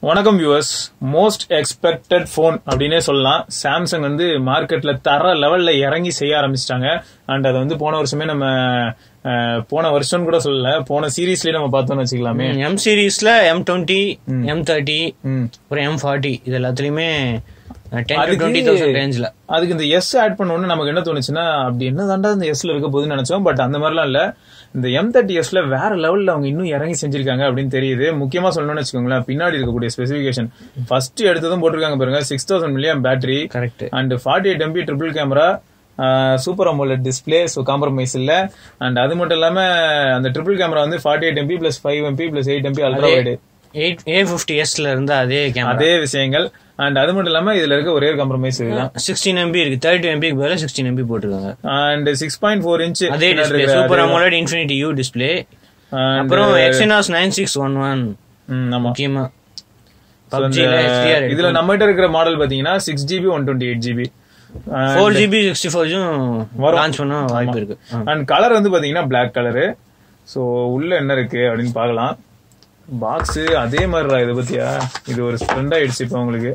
வணக்கம் viewers most expected phone அப்படின்னே சொல்லலாம் சாம்சங் வந்து மார்க்கெட்ல தர லெவல்ல இறங்கி செய்ய ஆரம்பிச்சிட்டாங்க அண்ட் அதை வந்து போன வருஷமே நம்ம அஹ், போன வருஷம் கூட சொல்லல போன சீரீஸ்லயே நம்ம பார்த்தோம்னு வச்சுக்கலாமே எம் சீரீஸ்ல எம் டுவெண்ட்டி எம் தேர்ட்டி ம். அப்புறம் எம் ஃபார்ட்டி இது எல்லாத்துலயுமே டென் அதுக்கு- டுவெண்ட்டி தௌசண்ட் ரேஞ்சில் அதுக்கு இந்த எஸ் ஆட் பண்ண உடனே நமக்கு என்ன தோணுச்சுன்னா அப்படி என்ன தாண்டா இந்த எஸ்ல இருக்க போகுதுன்னு நினைச்சோம் பட் அந்த மாதிரிலாம் இல்ல இந்த எம் தேர்ட்டி எஸ்ல வேற லெவல்ல அவங்க இன்னும் இறங்கி செஞ்சிருக்காங்க அப்படின்னு தெரியுது முக்கியமா சொல்லணும்னு வச்சுக்கோங்களேன் பின்னாடி இருக்கக்கூடிய ஸ்பெசிபிகேஷன் ஃபர்ஸ்ட் எடுத்ததும் போட்டிருக்காங்க பாருங்க six thousand milliamp battery correct and forty eight MP triple camera super AMOLED display so compromise இல்ல அண்ட் அது மட்டும் இல்லாம அந்த ட்ரிபிள் கேமரா வந்து forty eight MP plus five MP plus eight MP ultra wide eight A fifty எஸ்ல இருந்து அதே camera அதே விஷயங்கள் அண்ட் அது மட்டும் இல்லாம இதுல இருக்க ஒரே ஒரு காம்ப்ரமைஸ் இதுதான் சிக்ஸ்டீன் எம்பி இருக்கு தேர்ட்டி எம்பிக்கு பதிலாக சிக்ஸ்டீன் எம்பி போட்டிருக்காங்க and six point four inch அதே display super AMOLED infinity U display அப்புறம் Exynos nine six one one ஆமா முக்கியமா So, இந்த- பப்ஜில HDR இதுல நம்ம கிட்ட இருக்கிற மாடல் பாத்தீங்கன்னா six GB one twenty eight GB four GB sixty ஃபோர்ஜும் வரும். லான்ச் பண்ண வாய்ப்பு இருக்கு ஆ. அண்ட் கலர் வந்து பாத்தீங்கன்னா Black கலரு சோ உள்ள என்ன இருக்கு அப்படின்னு பார்க்கலாம் பாக்ஸ் அதே மாதிரி இது பத்தியா இது ஒரு ஸ்ப்ரெண்ட் ஆயிடுச்சு இப்போ உங்களுக்கு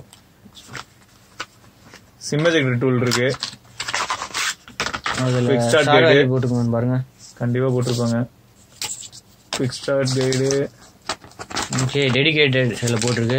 சிம்மஜெக்டர் டூல் இருக்கு அதுல Quick start star guide. Value போட்டுக்கோங்க பாருங்க கண்டிப்பா போட்டிருப்பாங்க quick start guide okay dedicated இதுல போட்டிருக்கு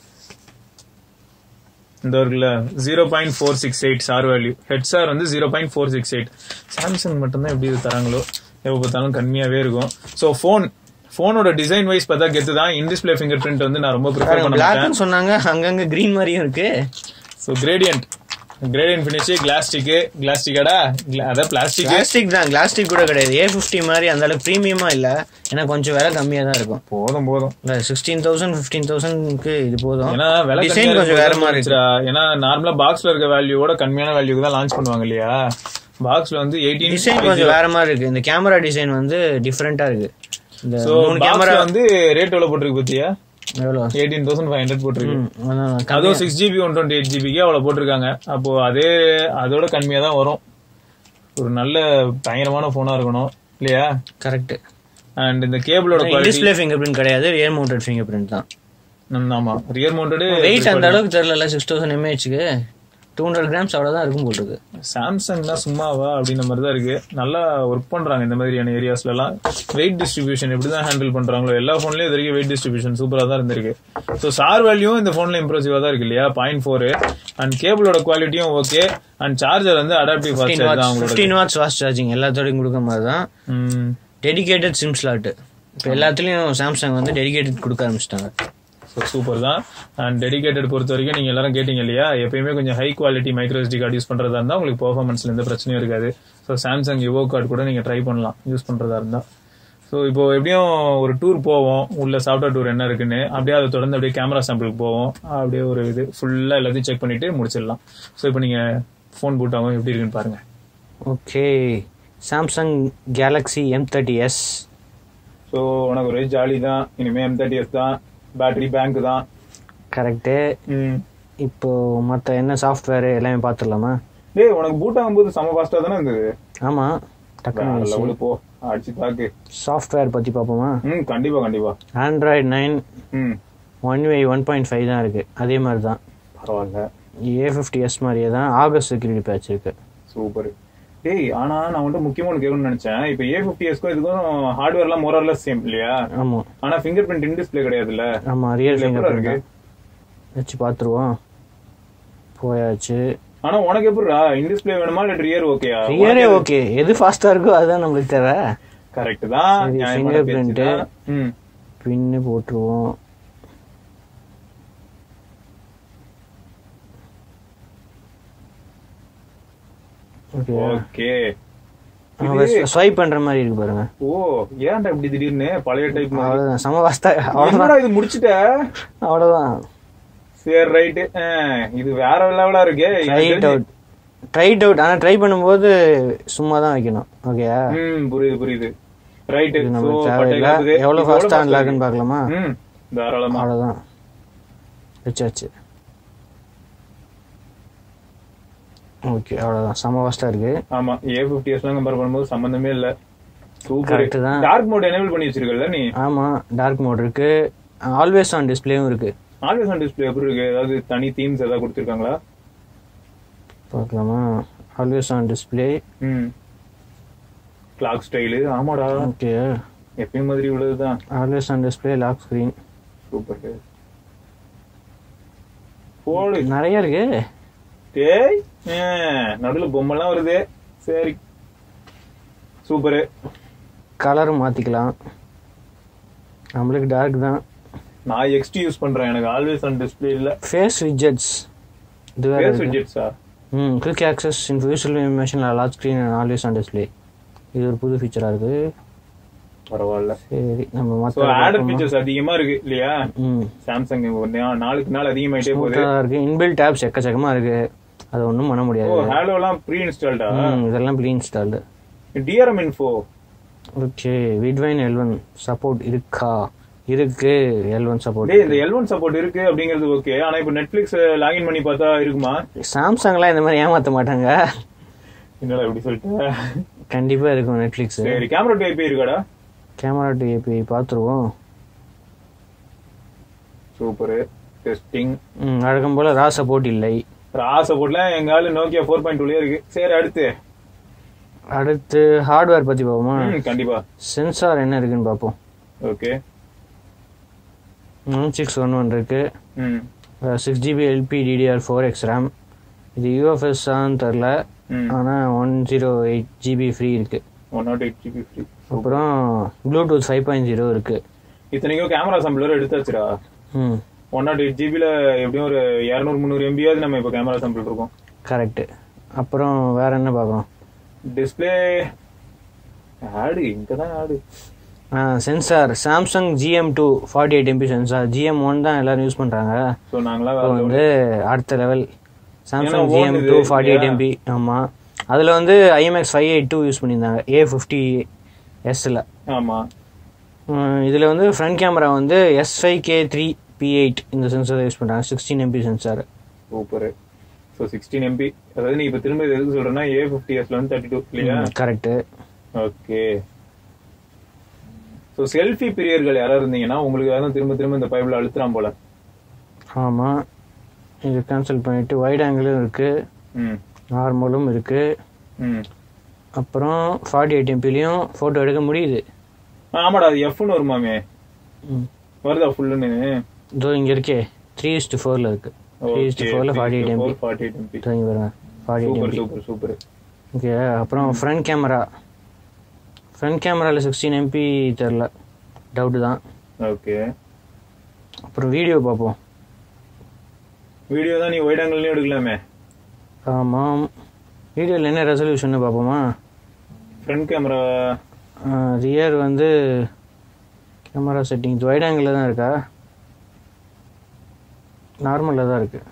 இந்த இருக்குல்ல zero point four six eight SAR value head SAR வந்து zero point four six eight Samsung மட்டும்தான் எப்படி இது தராங்களோ எப்போ பார்த்தாலும் கம்மியாவே இருக்கும் ஸோ ஃபோன் ஃபோனோட டிசைன் வைஸ் பார்த்தா கெத்து தான் இன் டிஸ்பிளே ஃபிங்கர் பிரிண்ட் வந்து நான் ரொம்ப ப்ரிஃபர் பண்ண மாட்டேன் பிளாக்னு சொன்னாங்க அங்கங்க கிரீன் மாதிரியும் இருக்கு ஸோ கிரேடியன்ட் கிரேடியன்ட் ஃபினிஷ் கிளாஸ்டிக்கு கிளாஸ்டிக்காடா அதான் பிளாஸ்டிக் பிளாஸ்டிக் தான் பிளாஸ்டிக் கூட கிடையாது ஏ ஃபிஃப்டி மாதிரி அந்த அளவுக்கு ப்ரீமியமா இல்ல ஏன்னா கொஞ்சம் விலை கம்மியா தான் இருக்கும் போதும் போதும் இல்ல சிக்ஸ்டீன் தௌசண்ட் ஃபிஃப்டீன் தௌசண்ட்க்கு இது போதும் ஏன்னா விலை டிசைன் கொஞ்சம் வேற மாதிரி இருக்கு இருந்துச்சுடா ஏன்னா நார்மலா பாக்ஸ்ல இருக்க வேல்யூவோட கம்மியான வேல்யூக்கு தான் லான்ச் பண்ணுவாங்க இல்லையா பாக்ஸ்ல வந்து எயிட்டீன் டிசைன் கொஞ்சம் வேற மாதிரி இருக்கு இந்த கேமரா டிசைன் வந்து டிஃப்ரெண்டா இருக்கு இந்த ஸோ மூணு கேமரா கேமரா வந்து ரேட் எவ்வளவு போட்டிருக்கு பத்தியா எவ்வளோ எயிட்டீன் தௌசண்ட் ஃபைவ் ஹண்ட்ரட் போட்டிருக்கு ம், அதான் கம்மி. அதுவும் six GB one twenty eight ஜிபிக்கு அவ்வளவு போட்டிருக்காங்க அப்போ அதே அதோட கம்மியா தான் வரும் ஒரு நல்ல பயங்கரமான போனா இருக்கணும் இல்லையா கரெக்ட் அண்ட் இந்த கேபிளோட குவாலிட்டி டிஸ்பிளே ஃபிங்கர் பிரிண்ட் கிடையாது ரியர் மவுண்டட் ஃபிங்கர் பிரிண்ட் தான் ஆமா ரியர் மவுண்டடு வெயிட் அந்த அளவுக்கு தெரியல சிக்ஸ் தௌசண்ட் எம்ஏஹெச்க்கு டூ ஹண்ட்ரட் கிராம்ஸ் அவ்வளவுதான் இருக்கும் போல் இருக்கு சாம்சங்னா சும்மாவா அப்படின்ற மாதிரி தான் இருக்கு நல்லா ஒர்க் பண்றாங்க இந்த மாதிரியான ஏரியாஸ்ல எல்லாம் வெயிட் டிஸ்ட்ரிபியூஷன் எப்படி தான் ஹேண்டில் பண்றாங்களோ எல்லா போன்லயும் இது வரைக்கும் வெயிட் டிஸ்ட்ரிபியூஷன் சூப்பரா தான் இருந்திருக்கு ஸோ சார் வேல்யூ இந்த போன்ல இம்ப்ரெசிவா தான் இருக்கு இல்லையா பாயிண்ட் ஃபோர் அண்ட் கேபிளோட குவாலிட்டியும் ஓகே அண்ட் சார்ஜர் வந்து அடாப்டிவ் ஃபாஸ்ட் சார்ஜ் தான் அவங்களோட ஃபிஃப்டீன் வாட்ஸ் ஃபாஸ்ட் சார்ஜிங் எல்லாத்தோடையும் கொடுக்க மாதிரி தான் ம். டெடிகேட்டட் சிம் ஸ்லாட் இப்போ எல்லாத்துலயும் சாம்சங் வந்து டெடிகேட்டட் கொடுக்க ஆரம்பிச்சிட்டாங்க ஸோ சூப்பர் தான் அண்ட் டெடிகேட்டட் பொறுத்த வரைக்கும் நீங்க எல்லாரும் கேட்டீங்க இல்லையா எப்பயுமே கொஞ்சம் high quality micro SD card use பண்றதா இருந்தா உங்களுக்கு பெர்ஃபார்மன்ஸ்ல எந்த பிரச்சனையும் இருக்காது ஸோ சாம்சங் யுவோ கார்டு கூட நீங்க ட்ரை பண்ணலாம் யூஸ் பண்றதா இருந்தா ஸோ இப்போ எப்படியும் ஒரு டூர் போவோம் உள்ள சாஃப்ட்வேர் டூர் என்ன இருக்குன்னு அப்படியே அதை தொடர்ந்து அப்படியே கேமரா சாம்பிளுக்கு போவோம் அப்படியே ஒரு இது ஃபுல்லா எல்லாத்தையும் செக் பண்ணிட்டு முடிச்சிடலாம் ஸோ இப்போ நீங்க ஃபோன் பூட் ஆகும் எப்படி இருக்குன்னு பாருங்க okay Samsung Galaxy M thirty S so உனக்கு ஒரே ஜாலி தான் இனிமே எம் தேர்ட்டி எஸ் தான் பேட்டரி பேங்க் தான் கரெக்டு இப்போ மற்ற என்ன சாஃப்ட்வேர் எல்லாமே பார்த்துடலாமா டேய் உனக்கு பூட் ஆகும்போது செம ஃபாஸ்டா தானே இருந்தது ஆமாம் வேற டக்குனு லெவலு போ அடிச்சு தாக்கு சாஃப்ட்வேர் பற்றி பார்ப்போமா ம் கண்டிப்பா கண்டிப்பா ஆண்ட்ராய்டு நைன் ம் One UI one point five தான் இருக்குது அதே மாதிரி தான் பரவாயில்ல ஏ ஃபிஃப்டி எஸ் மாதிரியே தான் ஆகஸ்ட் செக்யூரிட்டி பேட்ச் இருக்கு சூப்பர் டேய் ஆனா நான் வந்து முக்கியமா ஒன்று கேட்கணும்னு நினைச்சேன் இப்போ ஏ ஃபிஃப்டி எஸ்க்கும் இதுக்கும் ஹார்ட்வேர்லாம் மோரர்லெஸ் சேம் இல்லையா ஆமாம் ஆனா ஃபிங்கர் பிரிண்ட் இன் டிஸ்பிளே கிடையாதுல்ல ஆமாம் ரியல் இதுல ஃபிங்கர் எப்படிடா இருக்கு வச்சு பார்த்துருவோம் போயாச்சு ஆனா உனக்கு எப்படிடா இன் டிஸ்பிளே வேணுமா இல்ல ரியர் ஓகேயா ரியரே ஓகே எது ஃபாஸ்ட்டாக இருக்கோ அதுதான் நம்மளுக்கு தேவை கரெக்ட் தான் சரி, நியாயமான fingerprint. பேச்சு தான். ம் பின்னு போட்டுருவோம் ஓகே ஓகே ஸ்வைப் பண்ற மாதிரி இருக்கு பாருங்க ஓ ஏன்டா இப்படி திடீர்னு பழைய டைப் மாதிரி அவ்வளவுதான் சம வாஸ்தா அவ்வளவுதான் என்னடா இது முடிச்சிட்ட அவ்வளவுதான் சரி ரைட்டு இது வேற லெவலா இருக்கே எனக்கு ட்ரைட் தெரிஞ்சு- அவுட் ட்ரைட் அவுட் ஆனா ட்ரை பண்ணும்போது சும்மா தான் வைக்கணும் ஓகேயா ம் புரியுது புரியுது ரைட்டு இது நம்மளுக்கு தேவையில்லை எவ்வளவு ஃபாஸ்டா அன்லாக்னு பார்க்கலாமா ம் தாராளமா அவ்வளவுதான் வச்சாச்சு ஓகே அவ்வளவுதான் செம ஃபாஸ்டா இருக்கு ஆமா ஏ பிப்டி எஸ் கம்பேர் பண்ணும்போது சம்பந்தமே இல்ல சூப்பர் Correct தான். டார்க் மோட் எனேபிள் பண்ணி வச்சிருக்கல நீ ஆமா டார்க் மோட் இருக்கு ஆல்வேஸ் ஆன் டிஸ்பிளேவும் இருக்கு ஆல்வேஸ் ஆன் டிஸ்பிளே எப்படி இருக்கு ஏதாவது தனி தீம்ஸ் ஏதாவது கொடுத்துருக்காங்களா பார்க்கலாமா ஆல்வேஸ் ஆன் டிஸ்பிளே ம் கிளாக் ஸ்டைலு ஆமாடா ஓகே எப்பயும் மாதிரி உள்ளதுதான் always on display lock screen super போடு நிறைய இருக்கு டேய் நடுவில் பொம்மைலாம் வருது சரி சூப்பரு கலரும் மாற்றிக்கலாம் நம்மளுக்கு டார்க் தான் நான் எக்ஸ்டி யூஸ் பண்றேன் எனக்கு ஆல்வேஸ் ஆன் டிஸ்பிளே இல்ல ஃபேஸ் விஜெட்ஸ் இது வேற ஃபேஸ் இருக்கு. விஜெட்ஸா ம் குயிக் ஆக்சஸ் இன் விசுவல் இமேஷன் large screen and always on display இது ஒரு புது ஃபீச்சராக இருக்கு பரவாயில்ல சரி நம்ம ஸோ மற்ற ஆடர் ஃபீச்சர்ஸ் அதிகமா இருக்கு இல்லையா ம் சாம்சங் நாளுக்கு நாள் அதிகமாயிட்டே போகுது ஸ்மூத்தாக இருக்கு இன்பில்ட் டேப்ஸ் எக்கச்சக்கமாக இருக்கு அது ஒன்றும் பண்ண ஓ முடியாது ஹேலோலாம் ப்ரீ இன்ஸ்டால்டா ம், இதெல்லாம் pre installed DRM info okay Widevine L one support இருக்கா இருக்கு எல்வன் சப்போர்ட் டேய் இந்த எல் ஒன் சப்போர்ட் இருக்கு அப்படிங்கிறது ஓகே ஆனா இப்போ நெட்ஃபிளிக்ஸ் லாகின் பண்ணி பார்த்தா இருக்குமா சாம்சங்லாம் இந்த மாதிரி ஏமாத்த மாட்டாங்க என்னடா இப்படி சொல்லிட்டு கண்டிப்பாக இருக்கும் நெட்ஃப்ளிக்ஸ் சரி கேமரா டைப் இருக்காடா கேமரா டிஏபி பார்த்துருவோம் சூப்பர் டெஸ்டிங் ம் வழக்கம் போல் ரா சப்போர்ட் இல்லை ரா சப்போர்ட்ல எங்க ஆளு நோக்கியா ஃபோர் பாயிண்ட் டூலயே இருக்கு சரி அடுத்து அடுத்து ஹார்ட்வேர் பற்றி பார்ப்போமா ம், கண்டிப்பா சென்சார் என்ன இருக்குன்னு பார்ப்போம் okay one six one one இருக்கு ம் six GB LP DDR four X RAM இது யூஎஃப்எஸ் ஆன்னு தெரில ம் ஆனால் one zero eight GB free இருக்கு one naught eight GB free அப்புறம் ப்ளூடூத் ஃபைவ் பாயிண்ட் ஜீரோ இருக்கு இத்தனைக்கும் கேமரா சாம்பிளர் எடுத்தாச்சுடா ம் ஒன் நாட் எயிட் ஜிபில எப்படியும் ஒரு இரநூறு முந்நூறு எம்பியாவது நம்ம இப்போ கேமரா சாம்பிள் இருக்கோம் கரெக்டு அப்புறம் வேற என்ன பார்க்கணும் டிஸ்பிளே ஆடு இங்க தான் ஆடு sensor Samsung GM two forty eight MP sensor GM one தான் எல்லாரும் யூஸ் பண்ணுறாங்க ஸோ நாங்களா இப்போ வந்து அடுத்த லெவல் சாம்சங் ஏன்னா ஜிஎம் ஓடுது டூ ஃபார்ட்டி எயிட் இல்லையா? எம்பி ஆமாம் அதில் வந்து IMX five eight two use பண்ணியிருந்தாங்க ஏ ஃபிஃப்டி எஸ்ஸில் ஆமா இதில் வந்து ஃப்ரண்ட் கேமரா வந்து S five K three P eight இந்த சென்சார் யூஸ் பண்ணுறாங்க sixteen MP sensor super so sixteen MP அதாவது நீ இப்போ திரும்ப இது எதுக்கு சொல்றேன்னா ஏ ஃபிஃப்டி எஸ்ல வந்து தேர்ட்டி டூ இல்லையா கரெக்டு ஓகே ஸோ செல்ஃபி பிரியர்கள் யாராவது இருந்தீங்கன்னா உங்களுக்கு யாரும் திரும்ப திரும்ப இந்த பைபிள் அழுத்துறான் போல ஆமாம் இது கேன்சல் பண்ணிவிட்டு வைட் ஆங்கிளும் இருக்குது ம் நார்மலும் இருக்குது ம் அப்புறம் ஃபார்ட்டி எயிட் எம்பிலையும் ஃபோட்டோ எடுக்க முடியுது ஆமாடா அது எஃப்னு வருமாமே ம். வருதா ஃபுல்லுன்னு இதோ இங்கே இருக்கே த்ரீ இஸ்டு ஃபோரில் இருக்குது த்ரீ இஸ்டு ஃபோரில் forty eight MP forty eight MP இதோ இங்கே பாருங்க forty eight super MP super super okay அப்புறம் ஃப்ரண்ட் கேமரா ஃப்ரண்ட் கேமராவில் சிக்ஸ்டீன் எம்பி தெரில டவுட்டு தான் ஓகே அப்புறம் வீடியோ பார்ப்போம் வீடியோ தான் நீ ஒயிட் ஆங்கிள்லயும் எடுக்கலாமே ஆமாம் வீடியோவில் என்ன ரெசல்யூஷன் பார்ப்போமா ஃப்ரண்ட் கேமரா ரியர் வந்து கேமரா செட்டிங்ஸ் வைட் ஆங்கிளில் தான் இருக்கா நார்மலில் தான் இருக்குது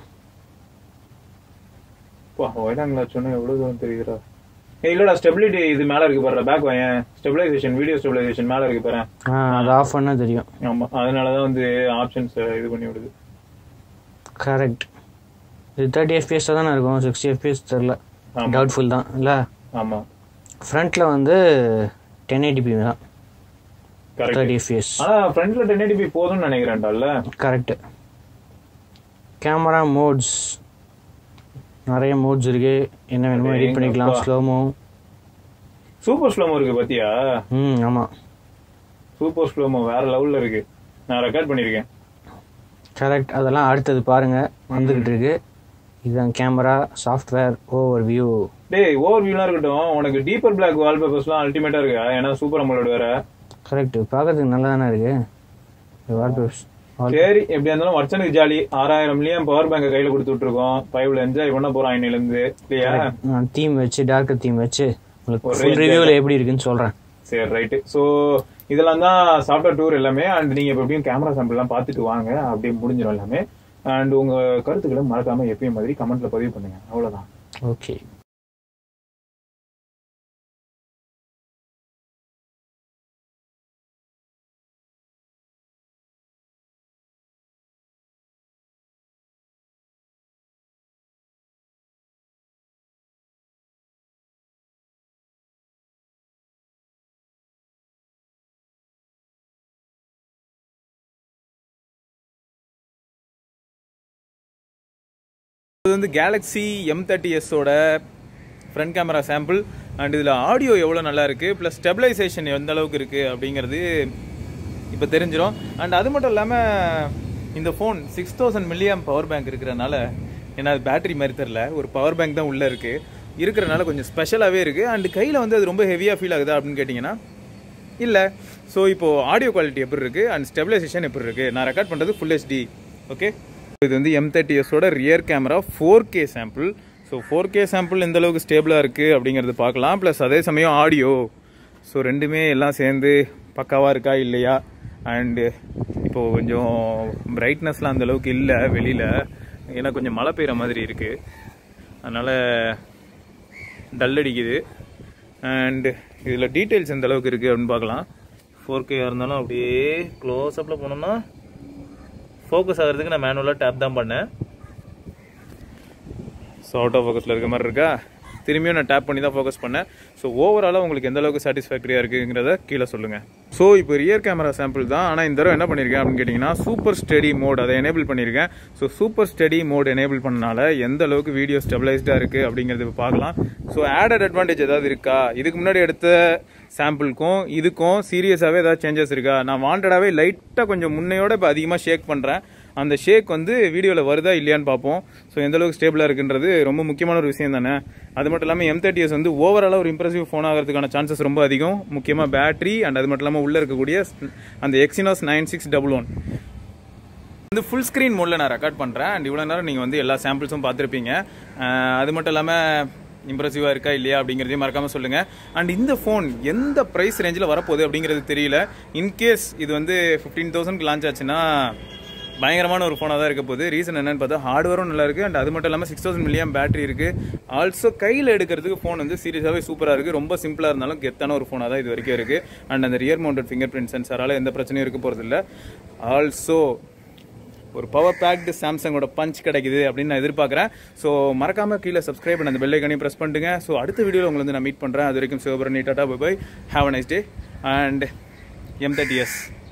ஒயிட் ஆங்கிள் சொன்னா எவ்வளவு தூரம் தெரியுதுடா ஏய் இல்லடா ஸ்டெபிலிட்டி இது மேல இருக்கு பாரு பேக் வாயன் ஸ்டெபிலைசேஷன் வீடியோ ஸ்டெபிலைசேஷன் மேல இருக்கு பாரு ஆ அது ஆஃப் பண்ணால் தெரியும் ஆமா அதனாலதான் வந்து ஆப்ஷன்ஸ் இது பண்ணி விடுது கரெக்ட் இது தேர்ட்டி எஃபிஎஸ் தானே இருக்கும் சிக்ஸ்டி எஃபிஎஸ் தெரில ஆமா. டவுட்ஃபுல் தான் இல்லை ஆமா ஃப்ரண்ட்டில் வந்து டென் எயிட்டிபி தான் கரெக்ட் தேர்ட்டி எஃபிஎஸ் ஆனா ஃப்ரண்ட்ல டென் எயிட்டி போதும்னு நினைக்கிறேன்டால கரெக்டு கேமரா மோட்ஸ் நிறைய மோட்ஸ் இருக்கு என்ன வேணுமோ எடிட் பண்ணிக்கலாம் அடேங்கப்பா. ஸ்லோமோ சூப்பர் ஸ்லோமோ இருக்கு பாத்தியா ம் ஆமாம் சூப்பர் ஸ்லோமோ வேற லெவல்ல இருக்கு நான் ரெக்கார்ட் பண்ணிருக்கேன் கரெக்ட் அதெல்லாம் அடுத்தது பாருங்க வந்துகிட்டு இருக்கு இதுதான் கேமரா சாஃப்ட்வேர் ஓவர் வியூ டேய் ஓவர் வியூலாம் இருக்கட்டும் உனக்கு டீப்பர் பிளாக் வால்பேப்பர்ஸ்லாம் அல்டிமேட்டா இருக்கு ஏன்னா சூப்பர் அமலோட வேற கரெக்ட் பார்க்கறதுக்கு நல்லா தானே இருக்கு வால்பேப்பர்ஸ் சரி எப்படியா இருந்தாலும் வர்ச்சனுக்கு ஜாலி ஆறாயிரம் மில்லியன் பவர் பேங்க கையில கொடுத்துட்டு இருக்கோம் பைவ்ல என்ஜாய் பண்ண போறான் இன்னையில இருந்து இல்லையா நான் தீம் வச்சு டார்க் தீம் வச்சு உங்களுக்கு ஒரு ஃபுல் range ரிவ்யூவில் எப்படி இருக்குன்னு சொல்கிறேன் சரி ரைட்டு ஸோ இதெல்லாம் தான் சாஃப்ட்வேர் டூர் எல்லாமே அண்ட் நீங்க இப்போ எப்படியும் கேமரா சாம்பிள்லாம் பார்த்துட்டு வாங்க அப்படியே முடிஞ்சிடும் எல்லாமே அண்ட் உங்க கருத்துக்களை மறக்காம எப்பயும் மாதிரி கமெண்ட்ல பதிவு பண்ணுங்க அவ்வளவுதான் ஓகே இது வந்து கேலக்ஸி எம் தேர்ட்டி எஸ்ஸோட ஃப்ரண்ட் கேமரா சாம்பிள் அண்ட் இதில் ஆடியோ எவ்வளோ நல்லா இருக்குது ப்ளஸ் ஸ்டெபிலைசேஷன் எந்த அளவுக்கு இருக்குது அப்படிங்கிறது இப்போ தெரிஞ்சிடும் அண்ட் அது மட்டும் இல்லாமல் இந்த phone six thousand milliamp power bank இருக்கிறனால ஏன்னா அது பேட்டரி மாதிரி தெரில ஒரு பவர் பேங்க் தான் உள்ளே இருக்குது இருக்கிறனால கொஞ்சம் ஸ்பெஷலாகவே இருக்குது அண்ட் கையில் வந்து அது ரொம்ப ஹெவியாக ஃபீல் ஆகுதா அப்படின்னு கேட்டிங்கன்னா இல்லை ஸோ இப்போது ஆடியோ குவாலிட்டி எப்படி இருக்குது அண்ட் ஸ்டெபிலைசேஷன் எப்படி இருக்குது நான் ரெக்கார்ட் பண்ணுறது ஃபுல் ஹெச்டி ஓகே இது வந்து எம் தேர்ட்டி எஸோட rear camera four K sample so four K sample எந்த அளவுக்கு ஸ்டேபிளாக இருக்குது அப்படிங்கிறது பார்க்கலாம் ப்ளஸ் அதே சமயம் ஆடியோ ஸோ ரெண்டுமே எல்லாம் சேர்ந்து பக்காவாக இருக்கா இல்லையா அண்டு இப்போது கொஞ்சம் பிரைட்னஸ்லாம் அந்த அளவுக்கு இல்லை வெளியில் ஏன்னா கொஞ்சம் மழை பெய்கிற மாதிரி இருக்குது அதனால் டல் அடிக்குது அண்ட் இதில் டீட்டெயில்ஸ் எந்த அளவுக்கு இருக்குது அப்படின்னு பார்க்கலாம் ஃபோர் கேயாக இருந்தாலும் அப்படியே க்ளோஸ்அப்பில் போனோம்னா ஃபோக்கஸ் ஆகிறதுக்கு நான் மேனுவலாக டேப் தான் பண்ணேன் ஸோ அவுட் ஆஃப் ஃபோக்கஸில் இருக்க மாதிரி இருக்கா திரும்பியும் நான் டேப் பண்ணி தான் ஃபோக்கஸ் பண்ணேன் ஸோ ஓவராலாக உங்களுக்கு எந்த அளவுக்கு சாட்டிஸ்ஃபேக்டரியாக இருக்குங்கிறத கீழே சொல்லுங்கள் ஸோ இப்போ ரியர் கேமரா சாம்பிள் தான் ஆனால் இந்த தடவை என்ன பண்ணியிருக்கேன் அப்படின்னு கேட்டிங்கன்னா சூப்பர் ஸ்டடி மோட் அதை எனேபிள் பண்ணியிருக்கேன் so super steady mode enable பண்ணனால எந்த அளவுக்கு வீடியோ ஸ்டெபிளைஸ்டாக இருக்குது அப்படிங்கிறது இப்போ பார்க்கலாம் ஸோ ஆடட் அட்வான்டேஜ் ஏதாவது இருக்கா இதுக்கு முன்னாடி எடுத்த சாம்பிளுக்கும் இதுக்கும் சீரியஸாகவே ஏதாவது சேஞ்சஸ் இருக்கா நான் வாண்டடாகவே லைட்டாக கொஞ்சம் முன்னையோட இப்போ அதிகமாக ஷேக் பண்ணுறேன் அந்த ஷேக் வந்து வீடியோவில் வருதா இல்லையான்னு பார்ப்போம் ஸோ எந்த அளவுக்கு ஸ்டேபிளாக இருக்குன்றது ரொம்ப முக்கியமான ஒரு விஷயம் தானே அது மட்டும் இல்லாமல் எம் தேர்ட்டி எஸ் வந்து ஓவராலாக ஒரு இம்ப்ரெசிவ் ஃபோன் ஆகிறதுக்கான சான்சஸ் ரொம்ப அதிகம் முக்கியமாக பேட்டரி அண்ட் அது மட்டும் இல்லாமல் உள்ளே இருக்கக்கூடிய அந்த Exynos nine six double one வந்து ஃபுல் ஸ்க்ரீன் மோடில் நான் ரெக்கார்ட் பண்ணுறேன் அண்ட் இவ்வளோ நேரம் நீங்கள் வந்து எல்லா சாம்பிள்ஸும் பார்த்துருப்பீங்க அஹ் அது மட்டும் இல்லாமல் இம்ப்ரெசிவாக இருக்கா இல்லையா அப்படிங்கிறதையும் மறக்காமல் சொல்லுங்கள் அண்ட் இந்த ஃபோன் எந்த ப்ரைஸ் ரேஞ்சில் வரப்போகுது அப்படிங்கிறது தெரியல இன்கேஸ் இது வந்து ஃபிஃப்டீன் தௌசண்ட்க்கு லான்ச் ஆச்சுன்னா பயங்கரமான ஒரு ஃபோனாக தான் இருக்க போகுது ரீசன் என்னன்னு பார்த்தா ஹார்ட்வேரும் நல்லா இருக்குது அண்ட் அது மட்டும் இல்லாமல் சிக்ஸ் தௌசண்ட் மில்லியம் பேட்டரி இருக்குது ஆல்சோ கையில் எடுக்கிறதுக்கு ஃபோன் வந்து சீரியஸாகவே சூப்பராக இருக்குது ரொம்ப சிம்பிளாக இருந்தாலும் கெத்தான ஒரு ஃபோனாக தான் இது வரைக்கும் இருக்குது அண்ட் அந்த ரியர் மவுண்டட் ஃபிங்கர் பிரிண்ட் சென்சாரால் எந்த பிரச்சனையும் இருக்க போகிறதில்ல ஆல்சோ ஒரு பவர் பேக்டு சாம்சங்கோட பஞ்ச் கிடைக்குது அப்படின்னு நான் எதிர்பார்க்குறேன் ஸோ மறக்காம கீழே சப்ஸ்கிரைப் பண்ண அந்த பெல் ஐக்கனையும் ப்ரெஸ் பண்ணுங்க ஸோ அடுத்த வீடியோவில் உங்களை வந்து நான் மீட் பண்ணுறேன் அது வரைக்கும் சிவபுரணி tata bye have a nice day and M thirty S